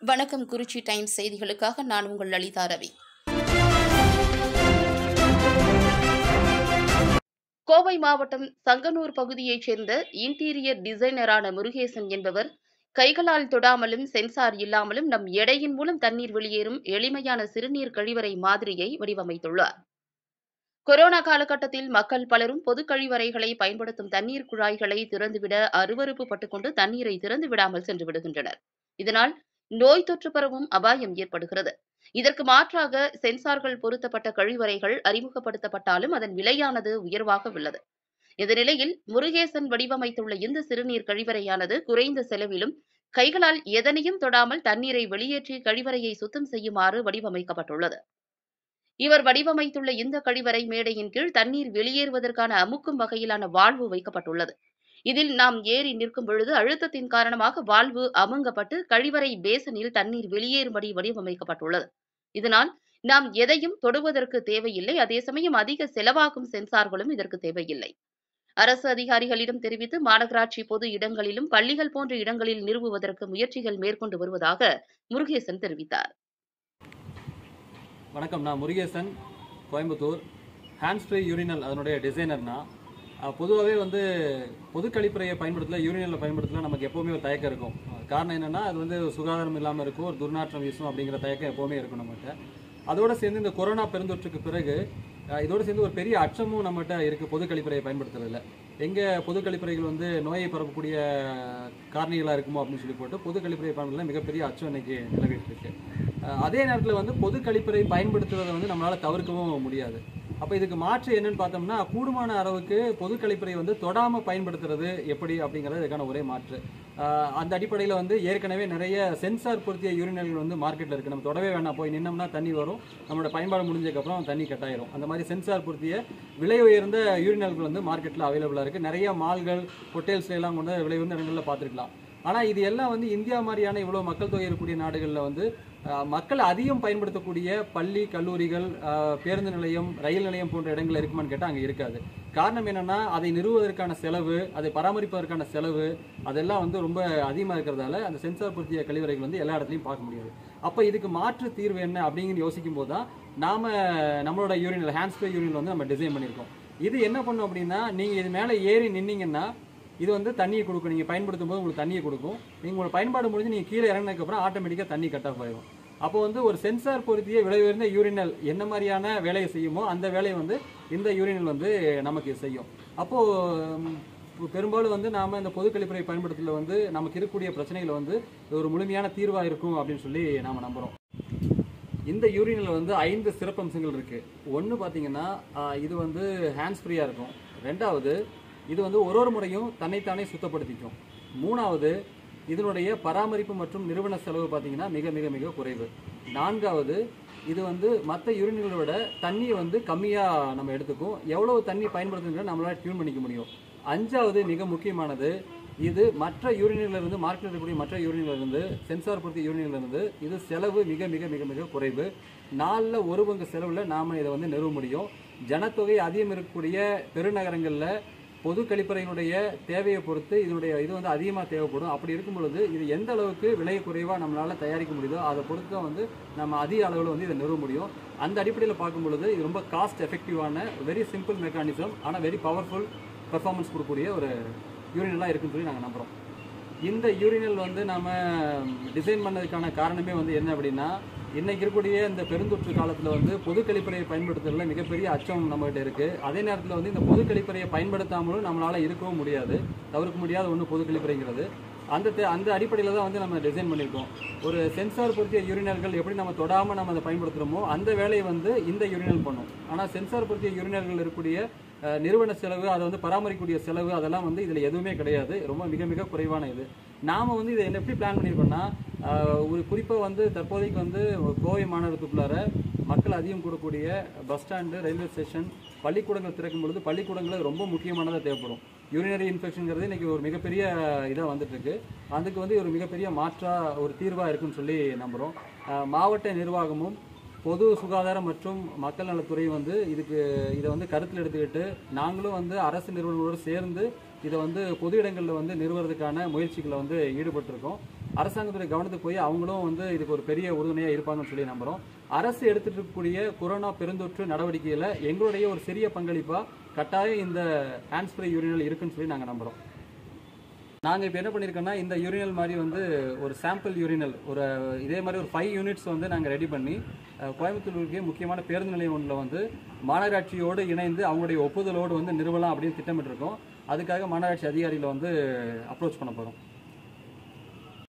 வணக்கம் குறிச்சி டைம்ஸ் செய்திகளுக்காக நான் உங்கள் லலிதா ரவி கோவை மாவட்டம் சங்கனூர் பகுதியைச் சேர்ந்த இன்டீரியர் டிசைனரான முருகேசன் என்பவர் கைகளால் தொடாமலும் சென்சார் இல்லாமலும் நம் எடையின் மூலம் தண்ணீர் வெளியேறும் எளிமையான சிறுநீர் கழிவறை மாதிரியை வடிவமைத்துள்ளார் கொரோனா காலகட்டத்தில் மக்கள் பலரும் பொது கழிவறைகளை பயன்படுத்தும் தண்ணீர் குழாய்களை திறந்துவிட அருவருப்பு பட்டுக்கொண்டு தண்ணீரை திறந்து விடாமல் சென்று விடுகின்றனர் இதனால் நோய் தொற்று பரவும் அபாயம் ஏற்படுகிறது இதற்கு மாற்றாக சென்சார்கள் பொருத்தப்பட்ட கழிவறைகள் அறிமுகப்படுத்தப்பட்டாலும் அதன் விலையானது உயர்வாக உள்ளது இந்த நிலையில் முருகேசன் வடிவமைத்துள்ள இந்த சிறுநீர் கழிவறையானது குறைந்த செலவிலும் கைகளால் எதனையும் தொடாமல் தண்ணீரை வெளியேற்றி கழிவறையை சுத்தம் செய்யுமாறு வடிவமைக்கப்பட்டுள்ளது இவர் வடிவமைத்துள்ள இந்த கழிவறை மேடையின் கீழ் தண்ணீர் வெளியேறுவதற்கான அமுக்கும் வகையிலான வால்வு வைக்கப்பட்டுள்ளது இதில் நாம் ஏறி நிற்கும் பொழுது அழுத்தத்தின் காரணமாக வால்வு அமுங்கப்பட்டு கழிவறை பேசனில் தண்ணீர் வெளியேறும்படி வடிவமைக்கப்பட்டுள்ளது இதனால் நாம் எதையும் தொடுவதற்கு தேவையில்லை அதே சமயம் அதிக செலவாகும் சென்சார்களும் இதற்கு தேவையில்லை அரசு அதிகாரிகளிடம் தெரிவித்து மாநகராட்சி பொது இடங்களிலும் பள்ளிகள் போன்ற இடங்களில் நிறுவுவதற்கு முயற்சிகள் மேற்கொண்டு வருவதாக முருகேசன் தெரிவித்தார் வணக்கம் நான் Murugesan Coimbatore hands free urinal அதனுடைய டிசைனர்னா பொதுவாகவே வந்து பொது கழிப்பறையை பயன்படுத்தல யூரினலில் பயன்படுத்தல நமக்கு எப்போவுமே ஒரு தயக்கம் இருக்கும் அஹ் காரணம் என்னென்னா அது வந்து சுகாதாரம் இல்லாமல் இருக்கும் ஒரு துர்நாற்றம் வீசும் அப்படிங்கிற தயக்கம் எப்போவுமே இருக்கும் நம்மகிட்ட அதோட சேர்ந்து இந்த கொரோனா பெருந்தொற்றுக்கு பிறகு அஹ் இதோட சேர்ந்து ஒரு பெரிய அச்சமும் நம்மகிட்ட இருக்குது பொது கழிப்பறையை பயன்படுத்துறதுல எங்கே பொது கழிப்பறைகள் வந்து நோயை பரப்பக்கூடிய காரணிகளாக இருக்குமோ அப்படின்னு சொல்லி போட்டு பொது கழிப்பறை பயன்படுத்தல மிகப்பெரிய அச்சம் இன்னைக்கு நிலவிட்டு இருக்கு அஹ் அதே நேரத்தில் வந்து பொது கழிப்பறை பயன்படுத்துவதை வந்து நம்மளால் தவிர்க்கவும் முடியாது அப்போ இதுக்கு மாற்று என்னன்னு பார்த்தோம்னா கூடுமான அளவுக்கு பொது கழிப்பறை வந்து தொடாமல் பயன்படுத்துறது எப்படி அப்படிங்கிறது இதுக்கான ஒரே மாற்று அஹ் அந்த அடிப்படையில் வந்து ஏற்கனவே நிறைய சென்சார் பொருத்திய யூரினல்கள் வந்து மார்க்கெட்டில் இருக்குது நம்ம தொடவே வேணாம் போய் நின்னோம்னா தண்ணி வரும் நம்மளோட பயன்பாடு முடிஞ்சதுக்கப்புறம் தண்ணி கட்டாயிரும் அந்த மாதிரி சென்சார் பொருத்திய விலை உயர்ந்த யூரினல்கள் வந்து மார்க்கெட்டில் அவைலபிளாக இருக்குது நிறைய மால்கள் ஹோட்டல்ஸ்ல எல்லாம் கொண்டு விலை உயர்ந்த இடங்களில் பார்த்துருக்கலாம் ஆனால் இது எல்லாம் வந்து இந்தியா மாதிரியான இவ்வளோ மக்கள் தொகை இருக்கக்கூடிய நாடுகளில் வந்து அஹ், மக்கள் அதிகம் பயன்படுத்தக்கூடிய பள்ளி கல்லூரிகள் அஹ், பேருந்து நிலையம் ரயில் நிலையம் போன்ற இடங்கள் இருக்குமான்னு கேட்டால் அங்கே இருக்காது காரணம் என்னன்னா அதை நிறுவுவதற்கான செலவு அதை பராமரிப்பதற்கான செலவு அதெல்லாம் வந்து ரொம்ப அதிகமாக இருக்கிறதால அந்த சென்சார் பொருத்திய கழிவறைகள் வந்து எல்லா இடத்துலையும் பார்க்க முடியாது அப்போ இதுக்கு மாற்று தீர்வு என்ன அப்படின்னு யோசிக்கும் போது தான் நாம நம்மளோட யூரினல் ஹேண்ட்ஸ் ஃப்ரீ யூரினல் வந்து நம்ம டிசைன் பண்ணியிருக்கோம் இது என்ன பண்ணும் அப்படின்னா நீங்கள் இது மேலே ஏறி நின்னீங்கன்னா இது வந்து தண்ணியை கொடுக்கும் நீங்கள் பயன்படுத்தும் போது உங்களுக்கு தண்ணியை கொடுக்கும் நீங்கள் உங்களோட பயன்பாடு முடிஞ்சு நீங்கள் கீழே இறங்கினதுக்கப்புறம் ஆட்டோமேட்டிக்காக தண்ணி கட் ஆஃப் ஆயிடும் அப்போ வந்து ஒரு சென்சார் பொருத்திய விலை உயர்ந்த யூரினல் என்ன மாதிரியான வேலையை செய்யுமோ அந்த வேலையை வந்து இந்த யூரினல் வந்து நமக்கு செய்யும் அப்போது பெரும்பாலும் வந்து நாம் இந்த பொது கழிப்பறை பயன்படுத்தல வந்து நமக்கு இருக்கக்கூடிய பிரச்சனைகளை வந்து இது ஒரு முழுமையான தீர்வாக இருக்கும் அப்படின்னு சொல்லி நாம் நம்புகிறோம் இந்த யூரினில் வந்து ஐந்து சிறப்பம்சங்கள் இருக்கு ஒன்று பார்த்தீங்கன்னா ஆஹ், இது வந்து ஹேண்ட்ஸ் ஃப்ரீயாக இருக்கும் ரெண்டாவது இது வந்து ஒரு ஒரு முறையும் தன்னைத்தானே சுத்தப்படுத்திக்கும் மூணாவது இதனுடைய பராமரிப்பு மற்றும் நிறுவன செலவு பார்த்தீங்கன்னா மிக மிக மிக குறைவு நான்காவது இது வந்து மற்ற யூரின்களை விட தண்ணியை வந்து கம்மியாக நம்ம எடுத்துக்கும் எவ்வளவு தண்ணி பயன்படுத்துங்கிற நம்மளால டியூன் பண்ணிக்க முடியும் அஞ்சாவது மிக முக்கியமானது இது மற்ற யூரினில இருந்து மார்க்கெட்டில் இருக்கக்கூடிய மற்ற யூரினில இருந்து சென்சார் பொறுத்த யூரினில இருந்து இது செலவு மிக மிக மிக மிக குறைவு நாலில் ஒரு பங்கு செலவில் நாம் இதை வந்து நிறுவ முடியும் ஜனத்தொகை அதிகம் இருக்கக்கூடிய பெருநகரங்களில் பொது கழிப்பறையினுடைய தேவையை பொறுத்து இதனுடைய இது வந்து அதிகமாக தேவைப்படும் அப்படி இருக்கும் பொழுது இது எந்த அளவுக்கு விலை குறைவாக நம்மளால் தயாரிக்க முடியுதோ அதை பொறுத்து தான் வந்து நம்ம அதிக அளவில் வந்து இதை நிறுவ முடியும் அந்த அடிப்படையில் பார்க்கும் பொழுது இது ரொம்ப காஸ்ட் எஃபெக்டிவான வெரி சிம்பிள் மெக்கானிசம் ஆனால் வெரி பவர்ஃபுல் பெர்ஃபார்மன்ஸ் கொடுக்கக்கூடிய ஒரு யூரினலாக இருக்குன்னு சொல்லி நாங்கள் நம்புகிறோம் இந்த யூரினல் வந்து நாம டிசைன் பண்ணதுக்கான காரணமே வந்து என்ன அப்படின்னா இன்னைக்கு இருக்கக்கூடிய இந்த பெருந்தொற்று காலத்தில் வந்து பொது கழிப்பறையை பயன்படுத்துறதுல மிகப்பெரிய அச்சம் நம்மகிட்ட இருக்கு அதே நேரத்தில் வந்து இந்த பொது கழிப்பறையை பயன்படுத்தாமலும் நம்மளால இருக்கவும் முடியாது தவிர்க்க முடியாத ஒன்று பொது கழிப்பறைங்கிறது அந்த தே- அந்த அடிப்படையில் தான் வந்து நம்ம டிசைன் பண்ணியிருக்கோம் ஒரு சென்சார் பொருத்திய யூரினல்கள் எப்படி நம்ம தொடாமல் நம்ம அதை பயன்படுத்துகிறோமோ அந்த வேலையை வந்து இந்த யூரினல் பண்ணும் ஆனால் சென்சார் பொருத்திய யூரினல்கள் இருக்கக்கூடிய அஹ், நிறுவன செலவு அதை வந்து பராமரிக்கக்கூடிய செலவு அதெல்லாம் வந்து இதில் எதுவுமே கிடையாது ரொம்ப மிக மிக குறைவான இது நாம் வந்து இதை என்ன எப்படி பிளான் பண்ணியிருக்கோம்னா அஹ், ஒரு குறிப்பாக வந்து தற்போதைக்கு வந்து கோவை மாநகரத்துக்குள்ளார மக்கள் அதிகம் கூடக்கூடிய பஸ் ஸ்டாண்டு ரயில்வே ஸ்டேஷன் பள்ளிக்கூடங்கள் திறக்கும் பொழுது பள்ளிக்கூடங்கள் ரொம்ப முக்கியமானதாக தேவைப்படும் யூரினரி இன்ஃபெக்ஷனுங்கிறது இன்னைக்கு ஒரு மிகப்பெரிய இதாக வந்துட்டு இருக்கு அதுக்கு வந்து ஒரு மிகப்பெரிய மாற்றா ஒரு தீர்வாக இருக்குன்னு சொல்லி நம்புகிறோம் மாவட்ட நிர்வாகமும் பொது சுகாதாரம் மற்றும் மக்கள் நலத்துறை வந்து இதுக்கு இதை வந்து கருத்தில் எடுத்துக்கிட்டு நாங்களும் வந்து அரசு நிறுவனங்களோடு சேர்ந்து இதை வந்து பொது இடங்களில் வந்து நிறுவுறதுக்கான முயற்சிகளை வந்து ஈடுபட்டிருக்கோம் அரசாங்கத்துடைய கவனத்துக்கு போய் அவங்களும் வந்து இதுக்கு ஒரு பெரிய உறுதுணையாக இருப்பாங்கன்னு சொல்லி நம்புகிறோம் அரசு எடுத்துட்டு இருக்கக்கூடிய கொரோனா பெருந்தொற்று நடவடிக்கையில் எங்களுடைய ஒரு சிறிய பங்களிப்பாக கட்டாயம் இந்த ஹேண்ட் ஸ்ப்ரே யூரினல் இருக்குன்னு சொல்லி நாங்கள் நம்புகிறோம் நாங்கள் இப்போ என்ன பண்ணியிருக்கோம்னா இந்த யூரினல் மாதிரி வந்து ஒரு சாம்பிள் யூரினல் ஒரு இதே மாதிரி ஒரு ஃபைவ் யூனிட்ஸ் வந்து நாங்கள் ரெடி பண்ணி அஹ், கோயம்புத்தூருக்கு முக்கியமான பேருந்து நிலையம் ஒன்றில் வந்து மாநகராட்சியோடு இணைந்து அவங்களுடைய ஒப்புதலோடு வந்து நிறுவலாம் அப்படின்னு திட்டமிட்டிருக்கோம் அதுக்காக மாநகராட்சி அதிகாரிகளை வந்து அப்ரோச் பண்ண போகிறோம்